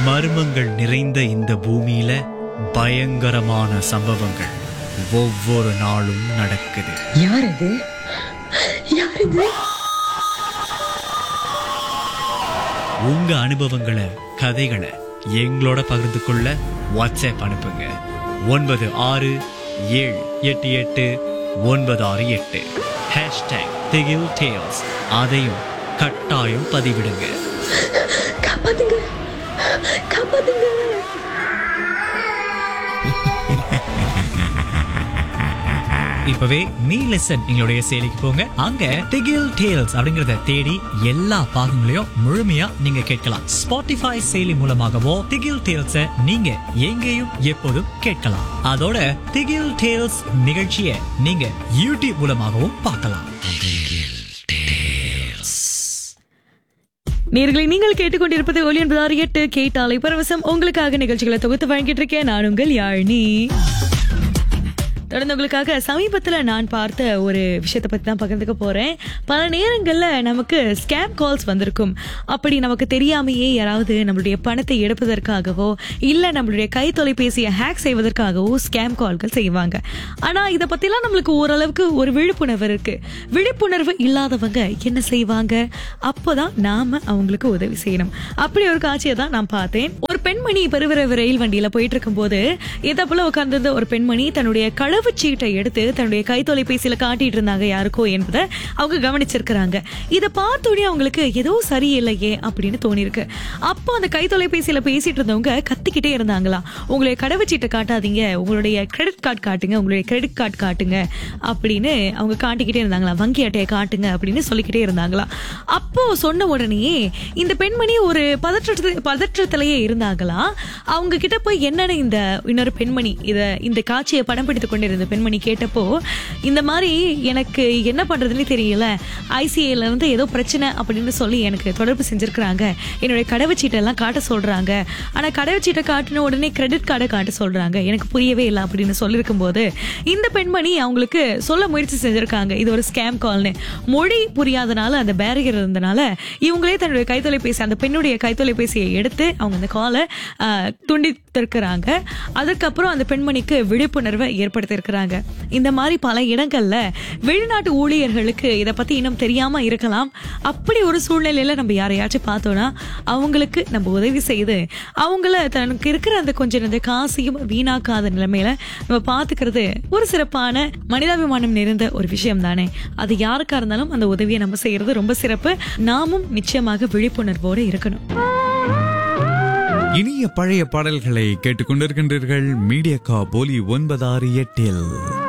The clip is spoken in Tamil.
மர்மங்கள் நிறைந்த இந்த பூமியில பயங்கரமான சம்பவங்கள் ஒவ்வொரு நாளும் நடக்குது யார் இது யார் இது உங்க அனுபவங்களை கதைகளை எங்களோட பகிர்ந்து கொள்ள வாட்ஸ்அப் அனுப்புங்க ஒன்பது ஆறு ஏழு எட்டு எட்டு ஒன்பது ஆறு எட்டு ஹேஷ்டேக் திகில் டேல்ஸ் அதையும் கட்டாயம் பதிவிடுங்க காப்பாத்துங்க காப்பாத்துங்க இப்பவே மீ லெசன் எங்களுடைய செயலிக்கு போங்க அங்க திகில் டேல்ஸ் அப்படிங்கறத தேடி எல்லா பாகங்களையும் முழுமையா நீங்க கேட்கலாம் ஸ்பாட்டிஃபை செயலி மூலமாகவோ திகில் டேல்ஸ நீங்க எங்கேயும் எப்போதும் கேட்கலாம் அதோட திகில் டேல்ஸ் நிகழ்ச்சியை நீங்க யூடியூப் மூலமாகவும் பார்க்கலாம் நேர்களை நீங்கள் கேட்டுக்கொண்டிருப்பது ஒலி என்பதாறு எட்டு கேட்டாலை பரவசம் உங்களுக்காக நிகழ்ச்சிகளை தொகுத்து வழங்கிட்டு இருக்கேன் நான் உங்கள் யாழினி தொடர்ந்து உங்களுக்காக சமீபத்துல நான் பார்த்த ஒரு விஷயத்தை பத்தி தான் பகிர்ந்துக்க போறேன் பல நேரங்கள்ல நமக்கு ஸ்கேம் கால்ஸ் வந்திருக்கும் அப்படி நமக்கு தெரியாமையே யாராவது நம்மளுடைய பணத்தை எடுப்பதற்காகவோ இல்ல நம்மளுடைய கை தொலைபேசியை ஹேக் செய்வதற்காகவோ ஸ்கேம் கால்கள் செய்வாங்க ஆனா இத பத்திலாம் நம்மளுக்கு ஓரளவுக்கு ஒரு விழிப்புணர்வு இருக்கு விழிப்புணர்வு இல்லாதவங்க என்ன செய்வாங்க அப்போதான் நாம அவங்களுக்கு உதவி செய்யணும் அப்படி ஒரு காட்சியை தான் நான் பார்த்தேன் ஒரு பெண்மணி பெருவிரைவு ரயில் வண்டியில போயிட்டு இருக்கும்போது இதை போல உட்கார்ந்திருந்த ஒரு பெண்மணி தன்னுடைய கடவுச்சீட்டை எடுத்து தன்னுடைய கை தொலைபேசியில காட்டிட்டு இருந்தாங்க யாருக்கோ என்பதை அவங்க கவனிச்சிருக்கிறாங்க இதை பார்த்தோடனே அவங்களுக்கு ஏதோ சரியில்லையே அப்படின்னு தோணிருக்கு அப்போ அந்த கை தொலைபேசியில பேசிட்டு இருந்தவங்க கத்திக்கிட்டே இருந்தாங்களாம் உங்களுடைய கடவுச்சீட்டை காட்டாதீங்க உங்களுடைய கிரெடிட் கார்டு காட்டுங்க உங்களுடைய கிரெடிட் கார்டு காட்டுங்க அப்படின்னு அவங்க காட்டிக்கிட்டே இருந்தாங்களா வங்கி அட்டையை காட்டுங்க அப்படின்னு சொல்லிக்கிட்டே இருந்தாங்களாம் அப்போ சொன்ன உடனே இந்த பெண்மணி ஒரு பதற்றத்து பதற்றத்திலேயே இருந்தாங்களாம் அவங்க கிட்ட போய் என்னன்னு இந்த இன்னொரு பெண்மணி இத இந்த காட்சியை படம் பிடித்து கொண்டிருந்த பெண்மணி கேட்டப்போ இந்த மாதிரி எனக்கு என்ன பண்றதுன்னு தெரியல ஐசிஐல இருந்து ஏதோ பிரச்சனை அப்படின்னு சொல்லி எனக்கு தொடர்பு செஞ்சிருக்கிறாங்க என்னுடைய கடவுச்சீட்டை எல்லாம் காட்ட சொல்றாங்க ஆனா கடவுச்சீட்டை காட்டின உடனே கிரெடிட் கார்டை காட்ட சொல்றாங்க எனக்கு புரியவே இல்லை அப்படின்னு சொல்லியிருக்கும் போது இந்த பெண்மணி அவங்களுக்கு சொல்ல முயற்சி செஞ்சிருக்காங்க இது ஒரு ஸ்கேம் கால்னு மொழி புரியாதனால அந்த பேரியர் இருந்தனால இவங்களே தன்னுடைய கைத்தொலைபேசி அந்த பெண்ணுடைய கைத்தொலைபேசியை எடுத்து அவங்க அந்த காலை துண்டித்திருக்கிறாங்க அதுக்கப்புறம் அந்த பெண்மணிக்கு விழிப்புணர்வை ஏற்படுத்தியிருக்கிறாங்க இந்த மாதிரி பல இடங்கள்ல வெளிநாட்டு ஊழியர்களுக்கு இதை பத்தி இன்னும் தெரியாம இருக்கலாம் அப்படி ஒரு சூழ்நிலையில நம்ம யாரையாச்சும் பார்த்தோம்னா அவங்களுக்கு நம்ம உதவி செய்து அவங்கள தனக்கு இருக்கிற அந்த கொஞ்சம் அந்த காசையும் வீணாக்காத நிலைமையில நம்ம பாத்துக்கிறது ஒரு சிறப்பான மனிதாபிமானம் நிறைந்த ஒரு விஷயம் தானே அது யாருக்கா இருந்தாலும் அந்த உதவியை நம்ம செய்யறது ரொம்ப சிறப்பு நாமும் நிச்சயமாக விழிப்புணர்வோடு இருக்கணும் இனிய பழைய பாடல்களை கேட்டுக்கொண்டிருக்கின்றீர்கள் மீடியா கா போலி ஒன்பதாறு எட்டில்